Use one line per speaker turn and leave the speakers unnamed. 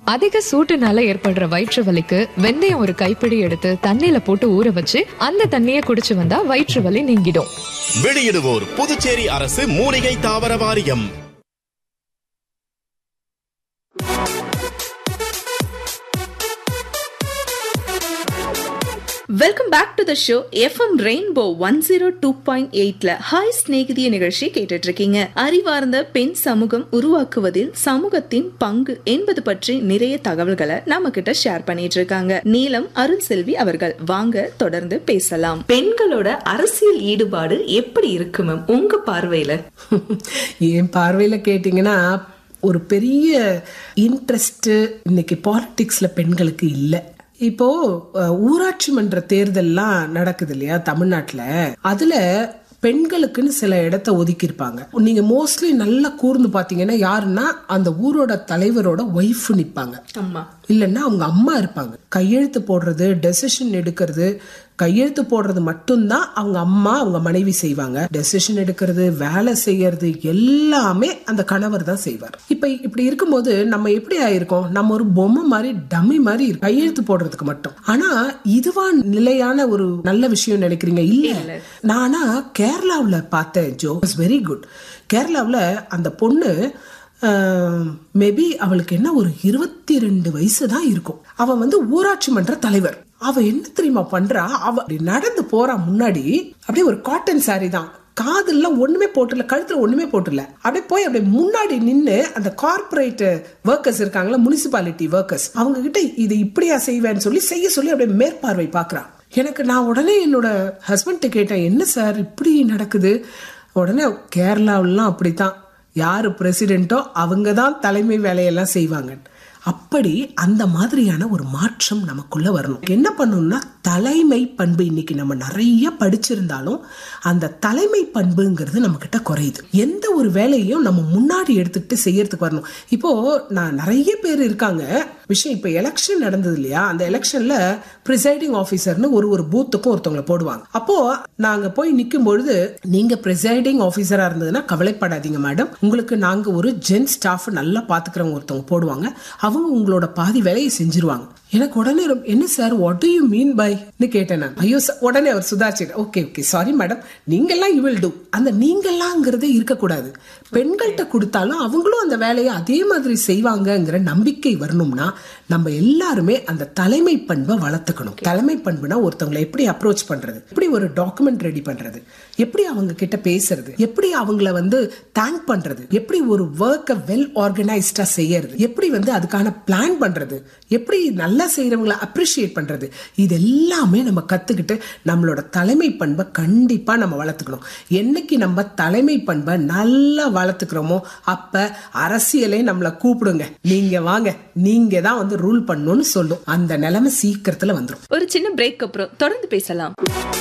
அதிக சூட்டுனால ஏற்படுற வயிற்று வலிக்கு வெந்தயம் ஒரு கைப்பிடி எடுத்து தண்ணியில போட்டு ஊற வச்சு அந்த தண்ணியை குடிச்சு வந்தா வயிற்று வலி நீங்கிடும்
வெளியிடுவோர் புதுச்சேரி அரசு மூலிகை தாவர வாரியம்
welcome back to the show FM Rainbow one zero two point எயிட்ல ஹாய் ஸ்நேகிதிய நிகழ்ச்சி கேட்டுட்டு இருக்கீங்க அறிவார்ந்த பெண் சமூகம் உருவாக்குவதில் சமூகத்தின் பங்கு என்பது பற்றி நிறைய தகவல்களை நம்ம கிட்ட ஷேர் பண்ணிட்டு இருக்காங்க நீலம் அருள் செல்வி அவர்கள் வாங்க தொடர்ந்து பேசலாம் பெண்களோட அரசியல் ஈடுபாடு எப்படி இருக்கு மேம் உங்க பார்வையில
என் பார்வையில கேட்டிங்கன்னா ஒரு பெரிய இன்ட்ரெஸ்ட் இன்னைக்கு பாலிடிக்ஸ்ல பெண்களுக்கு இல்லை இப்போ அஹ், ஊராட்சி மன்ற தேர்தல்லாம் நடக்குது இல்லையா தமிழ்நாட்டுல அதுல பெண்களுக்குன்னு சில இடத்த ஒதுக்கி இருப்பாங்க நீங்க மோஸ்ட்லி நல்லா கூர்ந்து பாத்தீங்கன்னா யாருன்னா அந்த ஊரோட தலைவரோட ஒய்ஃப் நிப்பாங்க
ஆமா
இல்லைன்னா அவங்க அம்மா இருப்பாங்க கையெழுத்து போடுறது டெசிஷன் எடுக்கிறது கையெழுத்து போடுறது மட்டும்தான் அவங்க அம்மா அவங்க மனைவி செய்வாங்க டெசிஷன் எடுக்கிறது வேலை செய்யறது எல்லாமே அந்த கணவர் தான் செய்வார் இப்ப இப்படி இருக்கும்போது நம்ம எப்படி ஆயிருக்கோம் நம்ம ஒரு பொம்மை மாதிரி டம்மி மாதிரி இருக்கு. கையெழுத்து போடுறதுக்கு மட்டும் ஆனா இதுவா நிலையான ஒரு நல்ல விஷயம் நினைக்கிறீங்க இல்ல நானா கேரளாவுல பார்த்தேன் ஜோ வெரி குட் கேரளாவுல அந்த பொண்ணு மேபி அவளுக்கு என்ன ஒரு இருபத்தி ரெண்டு வயசு தான் இருக்கும் அவ வந்து ஊராட்சி மன்ற தலைவர் அவ என்ன தெரியுமா பண்றா அவ அப்படி நடந்து போறா முன்னாடி அப்படியே ஒரு காட்டன் saree தான் காதெல்லாம் ஒண்ணுமே போட்டுல கழுத்துல ஒண்ணுமே போட்டுல அப்படியே போய் அப்படியே முன்னாடி நின்னு அந்த கார்ப்பரேட் ஒர்க்கர்ஸ் இருக்காங்களா முனிசிபாலிட்டி ஒர்க்கர்ஸ் அவங்க கிட்ட இது இப்படியா செய்வேன்னு சொல்லி செய்ய சொல்லி அப்படியே மேற்பார்வை பாக்குறா எனக்கு நான் உடனே என்னோட ஹஸ்பண்ட்ட கேட்டேன் என்ன சார் இப்படி நடக்குது உடனே கேரளாவிலாம் அப்படித்தான் யாரு பிரசிடென்ட்டோ அவங்க தான் தலைமை வேலையெல்லாம் செய்வாங்க அப்படி அந்த மாதிரியான ஒரு மாற்றம் நமக்குள்ள வரணும் என்ன பண்ணணும்னா தலைமை பண்பு இன்னைக்கு நம்ம நிறைய படிச்சிருந்தாலும் அந்த தலைமை பண்புங்கிறது நம்ம கிட்ட குறையுது எந்த ஒரு வேலையையும் நம்ம முன்னாடி எடுத்துக்கிட்டு செய்யறதுக்கு வரணும் இப்போ நான் நிறைய பேர் இருக்காங்க விஷயம் இப்ப எலெக்ஷன் நடந்தது இல்லையா அந்த எலெக்ஷன்ல ப்ரிசைடிங் ஆபீசர்னு ஒரு ஒரு பூத்துக்கும் ஒருத்தவங்களை போடுவாங்க அப்போ நாங்க போய் நிக்கும் பொழுது நீங்க ப்ரிசைடிங் ஆபீசரா இருந்ததுன்னா கவலைப்படாதீங்க மேடம் உங்களுக்கு நாங்க ஒரு ஜென் ஸ்டாஃப் நல்லா பாத்துக்கிறவங்க ஒருத்தவங்க போடுவாங்க அவங்க உங்களோட பாதி வேலையை செஞ்சிருவாங்க எனக்கு உடனே ரொம்ப, என்ன sir what do you mean பைன்னு கேட்டேன் நான் ஐயோ sir, உடனே அவர் சுதாரிச்சு ஓகே ஓகே சாரி மேடம் நீங்கெல்லாம் யூ வில் டூ அந்த நீங்கெல்லாம்ங்கிறதே இருக்கக்கூடாது பெண்கள்கிட்ட கொடுத்தாலும் அவங்களும் அந்த வேலையை அதே மாதிரி செய்வாங்கங்கிற நம்பிக்கை வரணும்னா நம்ம எல்லாருமே அந்த தலைமை பண்பை வளர்த்துக்கணும் தலைமை பண்புனா ஒருத்தவங்களை எப்படி அப்ரோச் பண்றது எப்படி ஒரு டாக்குமெண்ட் ரெடி பண்றது எப்படி அவங்க கிட்ட பேசுறது எப்படி அவங்கள வந்து தேங்க் பண்றது எப்படி ஒரு ஒர்க்கை வெல் ஆர்கனைஸ்டா செய்யறது எப்படி வந்து அதுக்கான பிளான் பண்றது எப்படி நல்லா செய்யறவங்கள அப்ரிஷியேட் பண்றது இது எல்லாமே நம்ம கத்துக்கிட்டு நம்மளோட தலைமை பண்பை கண்டிப்பா நம்ம வளர்த்துக்கணும் என்னைக்கு நம்ம தலைமை பண்பை நல்லா வளர்த்துக்கிறோமோ அப்ப அரசியலே நம்மள கூப்பிடுங்க நீங்க வாங்க நீங்க தான் வந்து ரூல் பண்ணணும்னு சொல்லும் அந்த நிலைமை சீக்கிரத்துல வந்துரும்
ஒரு சின்ன பிரேக் அப்புறம் தொடர்ந்து பேசலாம்